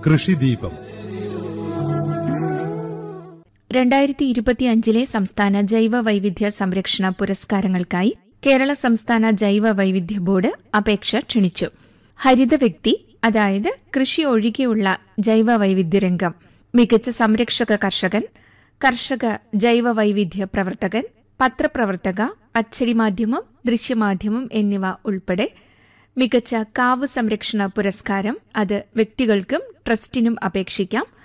കൃഷിദീപം രണ്ടായിരത്തി ഇരുപത്തിയഞ്ചിലെ സംസ്ഥാന ജൈവ വൈവിധ്യ സംരക്ഷണ പുരസ്കാരങ്ങൾക്കായി കേരള സംസ്ഥാന ജൈവ വൈവിധ്യ ബോർഡ് അപേക്ഷ ക്ഷണിച്ചു ഹരിത വ്യക്തി അതായത് കൃഷി ഒഴികെയുള്ള ജൈവ വൈവിധ്യ രംഗം മികച്ച സംരക്ഷക കർഷകൻ കർഷക ജൈവ വൈവിധ്യ പ്രവർത്തകൻ പത്രപ്രവർത്തക അച്ചടി മാധ്യമം ദൃശ്യമാധ്യമം എന്നിവ ഉൾപ്പെടെ മികച്ച കാവ് സംരക്ഷണ പുരസ്കാരം അത് വ്യക്തികൾക്കും ട്രസ്റ്റിനും അപേക്ഷിക്കാം